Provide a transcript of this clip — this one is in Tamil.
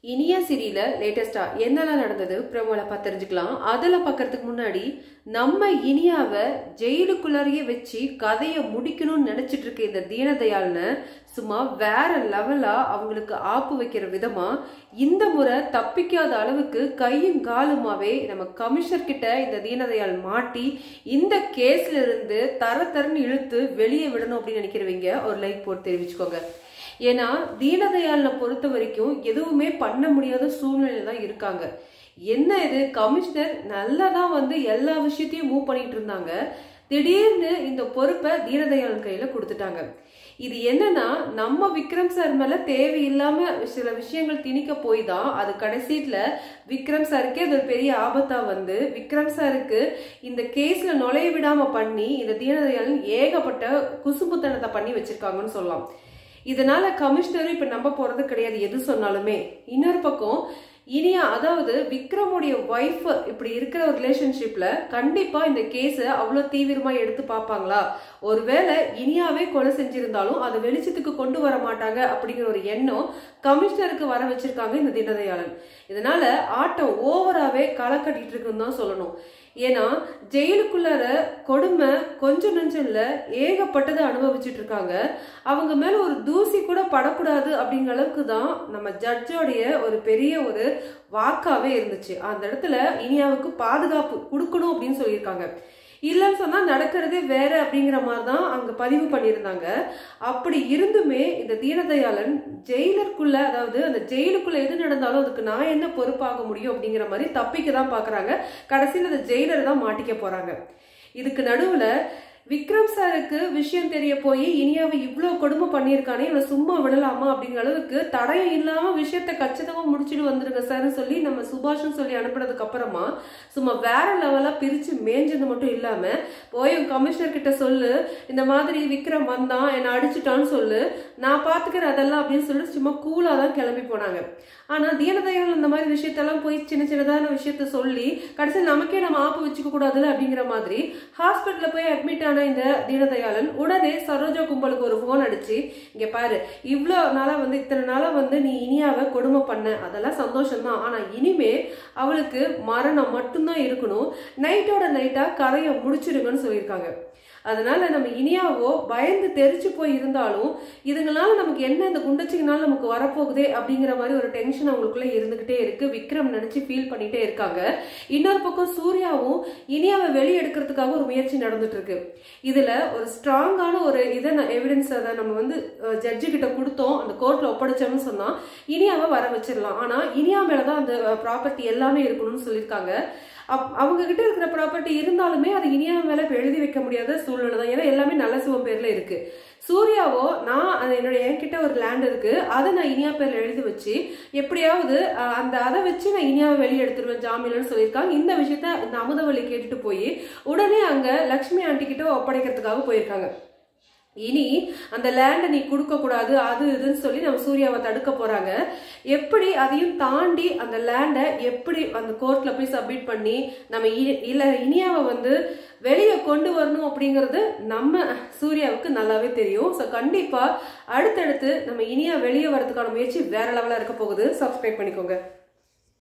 இனியா சீரியல லேட்டஸ்டா என்னெல்லாம் நடந்தது ப்ரோமோல பார்த்து தெரிஞ்சுக்கலாம் அதில் பார்க்கறதுக்கு முன்னாடி நம்ம இனியாவை ஜெயிலுக்குள்ளாரையே வச்சு கதையை முடிக்கணும்னு நினைச்சிட்டு இருக்க இந்த தீனதயாள்னு சும்மா வேற லெவலா அவங்களுக்கு ஆப்பு வைக்கிற விதமா இந்த முறை தப்பிக்காத அளவுக்கு கையும் காலுமாவே நம்ம கமிஷனர் கிட்ட இந்த தீனதயாள் மாட்டி இந்த கேஸ்ல இருந்து தர தரன்னு இழுத்து வெளியே விடணும் அப்படின்னு நினைக்கிறவங்க ஒரு லைக் போட்டு தெரிவிச்சுக்கோங்க ஏன்னா தீனதயாளனை பொறுத்த வரைக்கும் எதுவுமே பண்ண முடியாத சூழ்நிலையில தான் இருக்காங்க என்ன இது கமிஷனர் நல்லா தான் வந்து எல்லா விஷயத்தையும் மூவ் பண்ணிட்டு இருந்தாங்க திடீர்னு இந்த பொறுப்பை தீனதயாளன் கையில கொடுத்துட்டாங்க இது என்னன்னா நம்ம விக்ரம் சார் மேல தேவையில்லாம சில விஷயங்கள் திணிக்க போய் தான் அது கடைசியில விக்ரம் சாருக்கே அது ஒரு பெரிய ஆபத்தா வந்து விக்ரம் சாருக்கு இந்த கேஸ்ல நுழைய விடாம பண்ணி இந்த தீனதயாளன் ஏகப்பட்ட குசும்புத்தனத்தை பண்ணி வச்சிருக்காங்கன்னு சொல்லலாம் இதனால கமிஷனரும் இப்ப நம்ப போறது கிடையாது எது சொன்னாலுமே இன்னொரு பக்கம் இனியா அதாவது விக்ரமுடைய ஒய்ஃப் இப்படி இருக்கிற ஒரு ரிலேஷன்ஷிப்ல கண்டிப்பா இந்த கேஸ அவ்வளவு தீவிரமா எடுத்து பார்ப்பாங்களா ஒருவேளை இனியாவே கொலை செஞ்சிருந்தாலும் அதை வெளிச்சத்துக்கு கொண்டு வர மாட்டாங்க அப்படிங்கிற ஒரு எண்ணம் கமிஷனருக்கு வர வச்சிருக்காங்க இந்த தினதயாளன் இதனால ஆட்டம் ஓவராவே களை கட்டிட்டு இருக்குன்னு தான் சொல்லணும் ஏன்னா ஜெயிலுக்குள்ளார கொடுமை கொஞ்சம் நெஞ்சம் இல்ல ஏகப்பட்டதை அனுபவிச்சுட்டு இருக்காங்க அவங்க மேல ஒரு தூசி கூட படக்கூடாது அப்படிங்கிற அளவுக்கு தான் நம்ம ஜட்ஜோடைய ஒரு பெரிய ஒரு வாக்காவே இருந்துச்சு அந்த இடத்துல இனியாவுக்கு பாதுகாப்பு கொடுக்கணும் அப்படின்னு சொல்லியிருக்காங்க இல்லைன்னு சொன்னா நடக்கிறதே வேற அப்படிங்கிற மாதிரி தான் அங்க பதிவு பண்ணியிருந்தாங்க அப்படி இருந்துமே இந்த தீனதயாளன் ஜெயிலருக்குள்ள அதாவது அந்த ஜெயிலுக்குள்ள எது நடந்தாலும் அதுக்கு நான் என்ன பொறுப்பாக முடியும் அப்படிங்கிற மாதிரி தப்பிக்க தான் பாக்குறாங்க கடைசியில் அந்த ஜெயிலர் தான் மாட்டிக்க போறாங்க இதுக்கு நடுவுல விக்ரம் சாருக்கு விஷயம் தெரிய போய் இனியாவை இவ்வளோ கொடுமை பண்ணியிருக்கானே இவனை சும்மா விடலாமா அப்படிங்கிற அளவுக்கு தடயம் இல்லாம விஷயத்த கச்சிதமா முடிச்சுட்டு வந்துருங்க சார்னு சொல்லி நம்ம சுபாஷ்னு சொல்லி அனுப்புனதுக்கு அப்புறமா சும்மா வேற லெவலா பிரிச்சு மேஞ்சது மட்டும் இல்லாம போய் கமிஷனர் கிட்ட சொல்லு இந்த மாதிரி விக்ரம் வந்தான் என்னை அடிச்சுட்டான்னு சொல்லு நான் பாத்துக்கிறேன் அதெல்லாம் அப்படின்னு சொல்லி சும்மா கூலா தான் கிளம்பி போனாங்க ஆனா தீனதயாள் இந்த மாதிரி விஷயத்தெல்லாம் போய் சின்ன சின்னதான விஷயத்த சொல்லி கடைசியில் நமக்கே நம்ம ஆப்பு வச்சுக்க கூடாதுல அப்படிங்கிற மாதிரி ஹாஸ்பிட்டல்ல போய் அட்மிட் ஆன இந்த தீனதயாளன் உடனே சரோஜா கும்பலுக்கு ஒரு போன் அடிச்சு இங்க பாரு இவ்வளோ நாளா வந்து இத்தனை நாளா வந்து நீ இனியாவை கொடுமை பண்ண அதெல்லாம் சந்தோஷம் தான் ஆனா இனிமே அவளுக்கு மரணம் மட்டும்தான் இருக்கணும் நைட்டோட நைட்டா கதையை முடிச்சிருங்கன்னு சொல்லியிருக்காங்க அதனால நம்ம இனியாவோ பயந்து தெரிச்சு போய் இருந்தாலும் இதுங்களால நமக்கு என்ன இந்த குண்டச்சிங்கனால நமக்கு வரப்போகுதே அப்படிங்கிற மாதிரி ஒரு டென்ஷன் அவங்களுக்குள்ள இருந்துகிட்டே இருக்கு விக்ரம் நினைச்சு ஃபீல் பண்ணிட்டே இருக்காங்க இன்னொரு பக்கம் சூர்யாவும் இனியாவை வெளியே எடுக்கிறதுக்காக ஒரு முயற்சி நடந்துட்டு இருக்கு இதுல ஒரு ஸ்ட்ராங்கான ஒரு இதை எவிடன்ஸ் அதை நம்ம வந்து ஜட்ஜு கிட்ட கொடுத்தோம் அந்த கோர்ட்ல ஒப்படைச்சோம்னு சொன்னா இனியாவை வர வச்சிடலாம் ஆனா இனியா மேலதான் அந்த ப்ராப்பர்ட்டி எல்லாமே இருக்கணும்னு சொல்லியிருக்காங்க அவங்க கிட்ட இருக்கிற ப்ராப்பர்ட்டி இருந்தாலுமே அது இனியா மேல எழுதி வைக்க முடியாத சூழ்நிலை தான் ஏன்னா எல்லாமே நல்ல சிவம் பேர்ல இருக்கு சூர்யாவோ நான் என்னோட என்கிட்ட ஒரு லேண்ட் இருக்கு அதை நான் இனியா பேர்ல எழுதி வச்சு எப்படியாவது அந்த அதை வச்சு நான் இனியாவை வெளியே எடுத்துருவேன் ஜாமீன்னு சொல்லியிருக்காங்க இந்த விஷயத்த இந்த அமுதவள்ளி கேட்டுட்டு போய் உடனே அங்க லக்ஷ்மி ஆண்டி கிட்ட ஒப்படைக்கிறதுக்காக போயிருக்காங்க இனி அந்த லேண்டை நீ கொடுக்க கூடாது அது இதுன்னு சொல்லி நம்ம சூர்யாவை தடுக்க போறாங்க எப்படி அதையும் தாண்டி அந்த லேண்டை எப்படி அந்த கோர்ட்ல போய் சப்மிட் பண்ணி நம்ம இல்ல இனியாவை வந்து வெளியே கொண்டு வரணும் அப்படிங்கிறது நம்ம சூர்யாவுக்கு நல்லாவே தெரியும் ஸோ கண்டிப்பா அடுத்தடுத்து நம்ம இனியா வெளியே வரதுக்கான முயற்சி வேற லெவலா இருக்க போகுது சப்ஸ்கிரைப் பண்ணிக்கோங்க